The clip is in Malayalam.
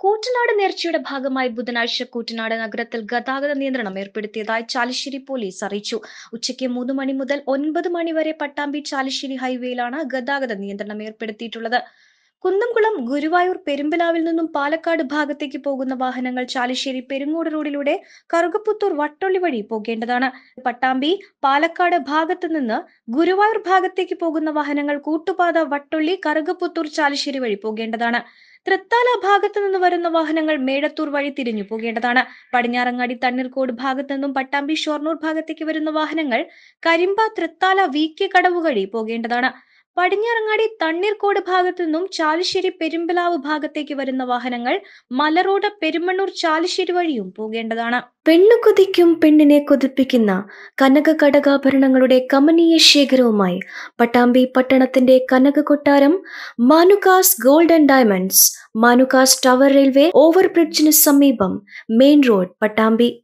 കൂറ്റനാട് നേർച്ചയുടെ ഭാഗമായി ബുധനാഴ്ച കൂറ്റനാട് നഗരത്തിൽ ഗതാഗത നിയന്ത്രണം ഏർപ്പെടുത്തിയതായി ചാലിശ്ശേരി പോലീസ് അറിയിച്ചു ഉച്ചയ്ക്ക് മൂന്ന് മണി മുതൽ ഒൻപത് മണി വരെ പട്ടാമ്പി ചാലിശ്ശേരി ഹൈവേയിലാണ് ഗതാഗത നിയന്ത്രണം ഏർപ്പെടുത്തിയിട്ടുള്ളത് കുന്നംകുളം ഗുരുവായൂർ പെരുമ്പലാവിൽ നിന്നും പാലക്കാട് ഭാഗത്തേക്ക് പോകുന്ന വാഹനങ്ങൾ ചാലിശ്ശേരി പെരുങ്ങോട് റോഡിലൂടെ കറുകപ്പുത്തൂർ വട്ടൊള്ളി വഴി പോകേണ്ടതാണ് പട്ടാമ്പി പാലക്കാട് ഭാഗത്ത് നിന്ന് ഗുരുവായൂർ ഭാഗത്തേക്ക് പോകുന്ന വാഹനങ്ങൾ കൂട്ടുപാത വട്ടൊള്ളി കറുകപ്പുത്തൂർ ചാലിശ്ശേരി വഴി പോകേണ്ടതാണ് തൃത്താല ഭാഗത്തു നിന്ന് വരുന്ന വാഹനങ്ങൾ മേടത്തൂർ വഴി തിരിഞ്ഞു പോകേണ്ടതാണ് പടിഞ്ഞാറങ്ങാടി തണ്ണീർക്കോട് ഭാഗത്തു നിന്നും പട്ടാമ്പി ഷൊർണൂർ ഭാഗത്തേക്ക് വരുന്ന വാഹനങ്ങൾ കരിമ്പ തൃത്താല വി കെ കടവ് വഴി പോകേണ്ടതാണ് പടിഞ്ഞാറങ്ങാടി തണ്ണീർക്കോട് ഭാഗത്തു നിന്നും ചാലിശ്ശേരി പെരുമ്പലാവ് ഭാഗത്തേക്ക് വരുന്ന വാഹനങ്ങൾ മലറോഡ് പെരുമണ്ണൂർ ചാലിശ്ശേരി വഴിയും പോകേണ്ടതാണ് പെണ്ണു കൊതിക്കും പെണ്ണിനെ കൊതിപ്പിക്കുന്ന കനക കടകാഭരണങ്ങളുടെ കമനീയ ശേഖരവുമായി പട്ടാമ്പി പട്ടണത്തിന്റെ Kanaka Kottaram Manukas gold and diamonds Manukas tower railway ഓവർബ്രിഡ്ജിന് സമീപം മെയിൻ റോഡ് പട്ടാമ്പി